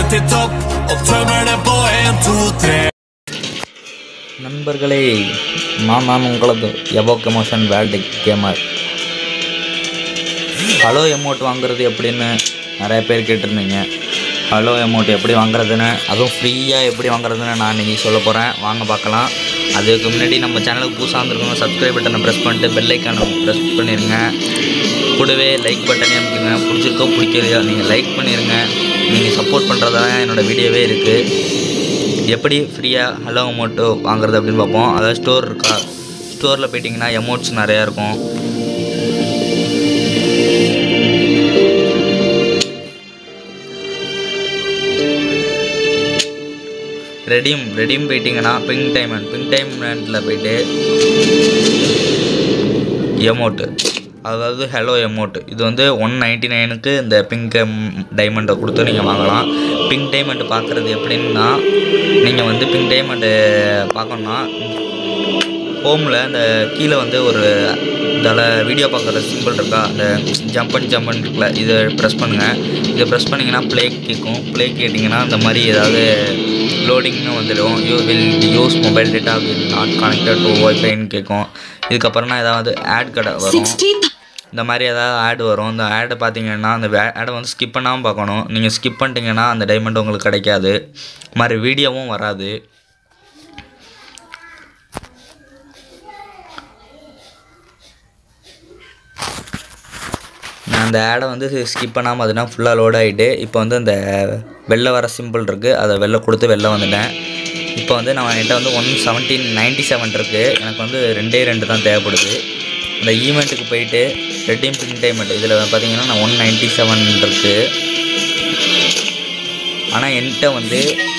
til topp og tømmer det på en, to, tre. நண்பர்களே நான் நான் உங்களது evoke emotion world gamer hello emote வாங்குறது எப்படின்னு நிறைய பேர் கேட்டிருந்தீங்க ஹலோ எமௌண்ட் எப்படி வாங்குறதுன்னு அதுவும் ஃப்ரீயாக எப்படி வாங்குறதுன்னு நான் இன்றைக்கி சொல்ல போகிறேன் வாங்க பார்க்கலாம் அதுக்கு முன்னாடி நம்ம சேனலுக்கு புதுசாக வந்திருக்கோங்க சப்ஸ்கிரைப் பட்டனை ப்ரெஸ் பண்ணிட்டு பெல் ஐக்கானை ப்ரெஸ் பண்ணிடுங்க கூடவே லைக் பட்டனே அமைக்குங்க பிடிச்சிருக்கோ பிடிக்கலையோ நீங்கள் லைக் பண்ணிடுங்க நீங்கள் சப்போர்ட் பண்ணுறதா என்னோடய வீடியோவே இருக்குது எப்படி ஃப்ரீயாக ஹலோ அமௌண்ட்டு வாங்குறது அப்படின்னு பார்ப்போம் அதாவது ஸ்டோர் இருக்கா ஸ்டோரில் போயிட்டிங்கன்னா எமௌண்ட்ஸ் நிறையா இருக்கும் ரெடியும் ரெடியும் போயிட்டிங்கன்னா பிங்க் டைமண்ட் பிங்க் டைமண்டில் போயிட்டு எமௌண்ட்டு அதாவது ஹலோ எமௌண்ட் இது வந்து ஒன் நைன்ட்டி நைனுக்கு இந்த பிங்க் டைமண்டை கொடுத்து நீங்கள் வாங்கலாம் பிங்க் டைமண்ட் பார்க்குறது எப்படின்னா நீங்கள் வந்து பிங்க் டைமண்டு பார்க்கணுன்னா ஹோமில் இந்த கீழே வந்து ஒரு இதால் வீடியோ பார்க்குற சிம்பிள் இருக்கா அந்த ஜம்ப் அண்ட் ஜம்ப் இருக்குல்ல இதை ப்ரெஸ் பண்ணுங்கள் இதை ப்ரெஸ் பண்ணிங்கன்னா ப்ளே கேட்கும் ப்ளே கேட்டிங்கன்னா இந்த மாதிரி ஏதாவது லோடிங்னு வந்துடும் you will use mobile data will not connected to ஒய்ஃபைன்னு கேட்கும் இதுக்கப்புறம்னா ஏதாவது ஆட் கடை வரும் இந்த மாதிரி ஏதாவது ஆட் வரும் இந்த ஆடை பார்த்தீங்கன்னா அந்த ஆடை வந்து ஸ்கிப் பண்ணாமல் பார்க்கணும் நீங்கள் ஸ்கிப் பண்ணிட்டீங்கன்னா அந்த டைமண்ட் உங்களுக்கு கிடைக்காது இது மாதிரி வீடியோவும் வராது நான் அந்த ஆடை வந்து ஸ்கிப் பண்ணாமல் அதுனா ஃபுல்லாக லோட் ஆகிட்டு இப்போ வந்து அந்த வெளில வர சிம்பிள் இருக்குது அதை வெளில கொடுத்து வெளில வந்துட்டேன் இப்போ வந்து நான் என்கிட்ட வந்து ஒன் செவன்டீன் நைன்ட்டி செவன் இருக்குது எனக்கு வந்து ரெண்டே ரெண்டு தான் தேவைப்படுது அந்த ஈவெண்ட்டுக்கு போயிட்டு ரெட்டீம் பிங்க் டைமண்ட் இதில் பார்த்தீங்கன்னா நான் ஒன் நைன்ட்டி செவன் இருக்குது ஆனால் என்கிட்ட வந்து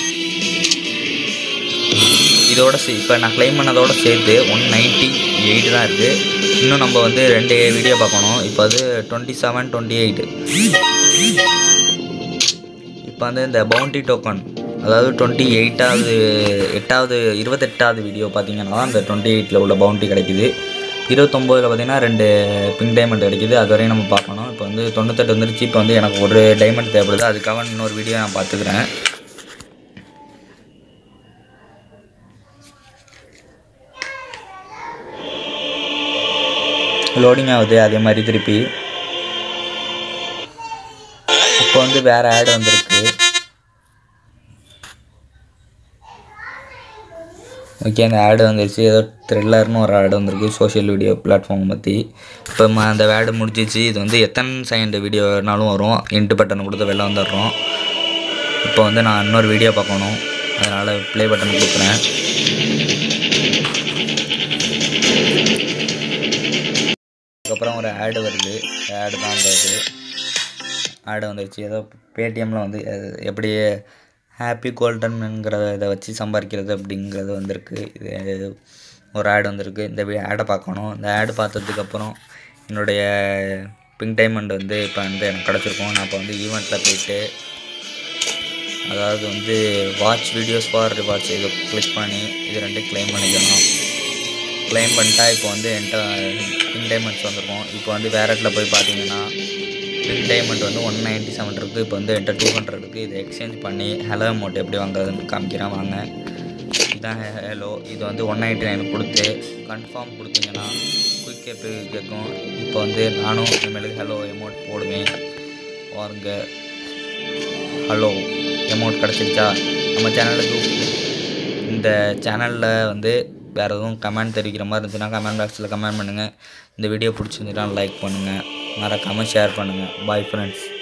இதோட சே இப்போ நான் க்ளைம் பண்ணதோட சேர்த்து ஒன் நைன்ட்டி எயிட் தான் இருக்குது இன்னும் நம்ம வந்து ரெண்டு வீடியோ பார்க்கணும் இப்போ வந்து டுவெண்ட்டி செவன் டுவெண்ட்டி எயிட்டு இப்போ வந்து இந்த பவுண்டி டோக்கன் அதாவது டுவெண்ட்டி எயிட்டாவது எட்டாவது இருபத்தெட்டாவது வீடியோ பார்த்தீங்கன்னா அந்த டுவெண்ட்டி எயிட்டில் உள்ள பவுண்டி கிடைக்குது இருபத்தொம்போதில் பார்த்தீங்கன்னா ரெண்டு பிங்க் டைமண்ட் கிடைக்குது அது வரையும் நம்ம பார்க்கணும் இப்போ வந்து தொண்ணூத்தெட்டு வந்துருச்சு இப்போ வந்து எனக்கு ஒரு டைமண்ட் தேவைப்படுது அதுக்காக இன்னொரு வீடியோ நான் பார்த்துக்கிறேன் லோடிங் ஆகுது அதே மாதிரி திருப்பி இப்போ வந்து வேறு ஆட் வந்திருக்கு ஓகே அந்த ஆடு வந்துருச்சு ஏதோ த்ரில்லர்னு ஒரு ஆடு வந்திருக்கு சோஷியல் வீடியோ பிளாட்ஃபார்ம் பற்றி இப்போ ம- அந்த ஆடு முடிஞ்சிச்சு இது வந்து எத்தனை செகண்ட் வீடியோனாலும் வரும் இன்ட்டு பட்டன் கொடுத்து வெளில வந்துடுறோம் இப்போ வந்து நான் இன்னொரு வீடியோ பார்க்கணும் அதனால் ப்ளே பட்டன் கொடுக்குறேன் அதுக்கப்புறம் ஒரு ஆடு வருது ஆடு தான் அந்த இது ஆடு வந்துருச்சு ஏதோ பேடிஎம்மில் வந்து அது எப்படி ஹாப்பி கோல்டன்ங்கிற இதை வச்சு சம்பாதிக்கிறது அப்படிங்கிறது வந்திருக்கு இது ஒரு ஆடு வந்திருக்கு இந்த ஆடை பார்க்கணும் இந்த ஆடு பார்த்ததுக்கப்புறம் என்னுடைய பிங்க் டைமண்ட் வந்து இப்போ வந்து எனக்கு கிடச்சிருக்கும் நான் இப்போ வந்து ஈவெண்ட்டில் போயிட்டு அதாவது வந்து வாட்ச் வீடியோஸ் ஃபார் ரிவார்ட்ஸ் இதை கிளிக் பண்ணி இது ரெண்டும் க்ளைம் பண்ணிக்கணும் க்ளைம் பண்ணிட்டா இப்போ வந்து என்கிட்ட பிங்க் டைமண்ட்ஸ் வந்திருக்கும் இப்போ வந்து வேற இடத்துல போய் பார்த்தீங்கன்னா பிங்க் டைமண்ட் வந்து ஒன் நைன்ட்டி செவன் இருக்குது இப்போ வந்து என்கிட்ட டூ ஹண்ட்ரட் இருக்குது இதை எக்ஸ்சேஞ்ச் பண்ணி ஹலோ அமௌண்ட் எப்படி வாங்குறதுன்னு காமிக்கிறேன் வாங்க இதுதான் ஹலோ இது வந்து ஒன் நைன்ட்டி நைன் கொடுத்து கன்ஃபார்ம் கொடுத்தீங்கன்னா குயிக் கேப்பு கேட்கும் இப்போ வந்து நானும் இனிமேலுக்கு ஹலோ அமௌண்ட் போடுவேன் பாருங்க ஹலோ அமௌண்ட் கிடச்சிருச்சா நம்ம சேனலுக்கு இந்த சேனலில் வந்து வேறு எதுவும் கமெண்ட் தெரிவிக்கிற மாதிரி இருந்துச்சுன்னா கமெண்ட் பாக்ஸில் கமெண்ட் பண்ணுங்கள் இந்த வீடியோ பிடிச்சிருந்துச்சுன்னா லைக் பண்ணுங்கள் மறக்காமல் ஷேர் பண்ணுங்கள் பாய் ஃப்ரெண்ட்ஸ்